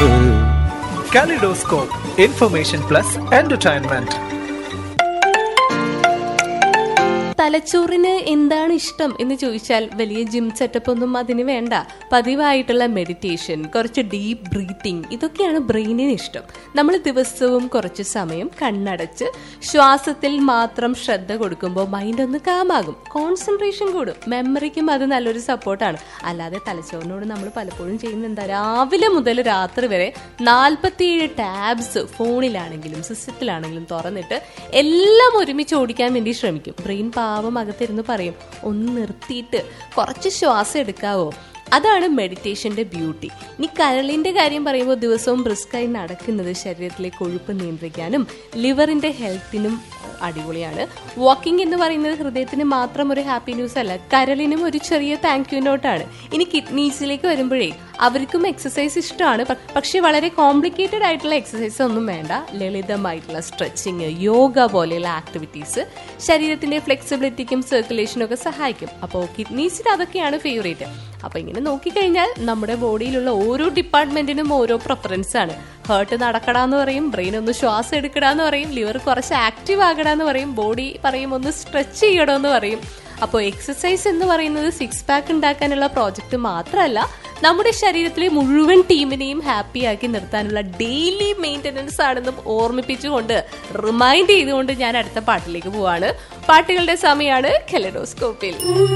Kaleidoscope, information plus entertainment. തലച്ചോറിന് എന്താണ് ഇഷ്ടം എന്ന് ചോദിച്ചാൽ വലിയ ജിം സെറ്റപ്പ് ഒന്നും അതിന് വേണ്ട പതിവായിട്ടുള്ള മെഡിറ്റേഷൻ കുറച്ച് ഡീപ്പ് ബ്രീത്തിങ് ഇതൊക്കെയാണ് ബ്രെയിനിന് ഇഷ്ടം നമ്മൾ ദിവസവും കുറച്ച് സമയം കണ്ണടച്ച് ശ്വാസത്തിൽ മാത്രം ശ്രദ്ധ കൊടുക്കുമ്പോൾ മൈൻഡ് ഒന്ന് കാമാകും കോൺസെൻട്രേഷൻ കൂടും മെമ്മറിക്കും അത് നല്ലൊരു സപ്പോർട്ടാണ് അല്ലാതെ തലച്ചോറിനോട് നമ്മൾ പലപ്പോഴും ചെയ്യുന്ന എന്താ രാവിലെ മുതൽ രാത്രി വരെ നാൽപ്പത്തിയേഴ് ടാബ്സ് ഫോണിലാണെങ്കിലും സിസ്റ്റത്തിലാണെങ്കിലും തുറന്നിട്ട് എല്ലാം ഒരുമിച്ച് ഓടിക്കാൻ വേണ്ടി ശ്രമിക്കും ബ്രെയിൻ പാവം അകത്തിരുന്ന് പറയും ഒന്ന് നിർത്തിയിട്ട് കുറച്ച് ശ്വാസം എടുക്കാവോ അതാണ് മെഡിറ്റേഷന്റെ ബ്യൂട്ടി ഇനി കരളിന്റെ കാര്യം പറയുമ്പോൾ ദിവസവും ബ്രിസ്കായി നടക്കുന്നത് ശരീരത്തിലെ കൊഴുപ്പ് നിയന്ത്രിക്കാനും ലിവറിന്റെ ഹെൽത്തിനും അടിപൊളിയാണ് വാക്കിംഗ് എന്ന് പറയുന്നത് ഹൃദയത്തിന് മാത്രം ഒരു ഹാപ്പി ന്യൂസ് അല്ല കരളിനും ഒരു ചെറിയ താങ്ക് യു നോട്ടാണ് ഇനി കിഡ്നീസിലേക്ക് വരുമ്പോഴേ അവർക്കും എക്സസൈസ് ഇഷ്ടമാണ് പ- പക്ഷെ വളരെ കോംപ്ലിക്കേറ്റഡ് ആയിട്ടുള്ള എക്സസൈസ് ഒന്നും വേണ്ട ലളിതമായിട്ടുള്ള സ്ട്രെച്ചിങ് യോഗ പോലെയുള്ള ആക്ടിവിറ്റീസ് ശരീരത്തിന്റെ ഫ്ലെക്സിബിലിറ്റിക്കും സർക്കുലേഷനും ഒക്കെ സഹായിക്കും അപ്പോൾ കിഡ്നീസിന് അതൊക്കെയാണ് ഫേവറേറ്റ് അപ്പൊ ഇങ്ങനെ നോക്കിക്കഴിഞ്ഞാൽ നമ്മുടെ ബോഡിയിലുള്ള ഓരോ ഡിപ്പാർട്ട്മെന്റിനും ഓരോ പ്രിഫറൻസ് ആണ് ഹേർട്ട് നടക്കടാന്ന് പറയും ബ്രെയിൻ ഒന്ന് ശ്വാസം എടുക്കടാന്ന് പറയും ലിവർ കുറച്ച് ആക്റ്റീവ് ആകടാന്ന് പറയും ബോഡി പറയും ഒന്ന് സ്ട്രെച്ച് ചെയ്യണമെന്ന് പറയും അപ്പോൾ എക്സസൈസ് എന്ന് പറയുന്നത് സിക്സ് പാക്ക് ഉണ്ടാക്കാനുള്ള പ്രോജക്റ്റ് മാത്രമല്ല നമ്മുടെ ശരീരത്തിലെ മുഴുവൻ ടീമിനെയും ഹാപ്പി ആക്കി നിർത്താനുള്ള ഡെയിലി മെയിൻ്റനൻസ് ആണെന്നും ഓർമ്മിപ്പിച്ചുകൊണ്ട് റിമൈൻഡ് ചെയ്തുകൊണ്ട് ഞാൻ അടുത്ത പാട്ടിലേക്ക് പോവാണ് പാട്ടുകളുടെ സമയമാണ് കെലഡോസ്കോപ്പിൽ